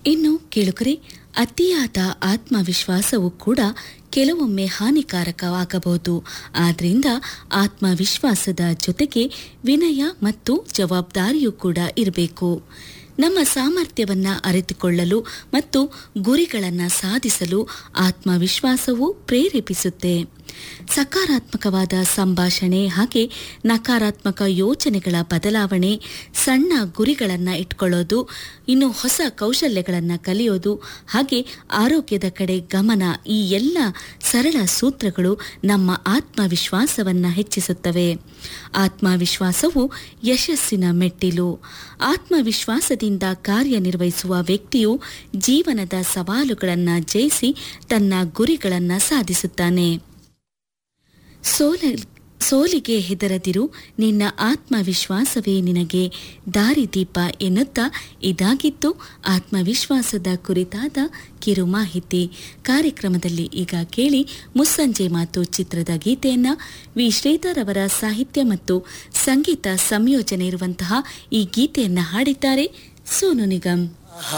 ಇನ್ನು ಕೇಳುಗರೆ ಅತಿಯಾದ ಆತ್ಮವಿಶ್ವಾಸವು ಕೂಡ ಕೆಲವೊಮ್ಮೆ ಹಾನಿಕಾರಕವಾಗಬಹುದು ಆದ್ರಿಂದ ಆತ್ಮವಿಶ್ವಾಸದ ಜೊತೆಗೆ ವಿನಯ ಮತ್ತು ಜವಾಬ್ದಾರಿಯೂ ಕೂಡ ಇರಬೇಕು ನಮ್ಮ ಸಾಮರ್ಥ್ಯವನ್ನ ಅರಿತುಕೊಳ್ಳಲು ಮತ್ತು ಗುರಿಗಳನ್ನು ಸಾಧಿಸಲು ಆತ್ಮವಿಶ್ವಾಸವು ಪ್ರೇರೇಪಿಸುತ್ತೆ ಸಕಾರಾತ್ಮಕವಾದ ಸಂಭಾಷಣೆ ಹಾಗೆ ನಕಾರಾತ್ಮಕ ಯೋಚನೆಗಳ ಬದಲಾವಣೆ ಸಣ್ಣ ಗುರಿಗಳನ್ನು ಇಟ್ಕೊಳ್ಳೋದು ಇನ್ನು ಹೊಸ ಕೌಶಲ್ಯಗಳನ್ನು ಕಲಿಯೋದು ಹಾಗೆ ಆರೋಗ್ಯದ ಕಡೆ ಗಮನ ಈ ಎಲ್ಲ ಸರಳ ಸೂತ್ರಗಳು ನಮ್ಮ ಆತ್ಮವಿಶ್ವಾಸವನ್ನು ಹೆಚ್ಚಿಸುತ್ತವೆ ಆತ್ಮವಿಶ್ವಾಸವು ಯಶಸ್ಸಿನ ಮೆಟ್ಟಿಲು ಆತ್ಮವಿಶ್ವಾಸದಿಂದ ಕಾರ್ಯನಿರ್ವಹಿಸುವ ವ್ಯಕ್ತಿಯು ಜೀವನದ ಸವಾಲುಗಳನ್ನು ಜಯಿಸಿ ತನ್ನ ಗುರಿಗಳನ್ನು ಸಾಧಿಸುತ್ತಾನೆ ಸೋಲ ಸೋಲಿಗೆ ಹೆದರದಿರು ನಿನ್ನ ಆತ್ಮವಿಶ್ವಾಸವೇ ನಿನಗೆ ದಾರಿದೀಪ ಎನ್ನುತ್ತಾ ಇದಾಗಿತ್ತು ಆತ್ಮವಿಶ್ವಾಸದ ಕುರಿತಾದ ಕಿರು ಮಾಹಿತಿ ಕಾರ್ಯಕ್ರಮದಲ್ಲಿ ಈಗ ಕೇಳಿ ಮುಸ್ಸಂಜೆ ಮಾತು ಚಿತ್ರದ ಗೀತೆಯನ್ನ ವಿ ಶ್ರೀಧರ್ ಅವರ ಸಾಹಿತ್ಯ ಮತ್ತು ಸಂಗೀತ ಸಂಯೋಜನೆ ಇರುವಂತಹ ಈ ಗೀತೆಯನ್ನ ಹಾಡಿದ್ದಾರೆ ಸೋನು ನಿಗಮ್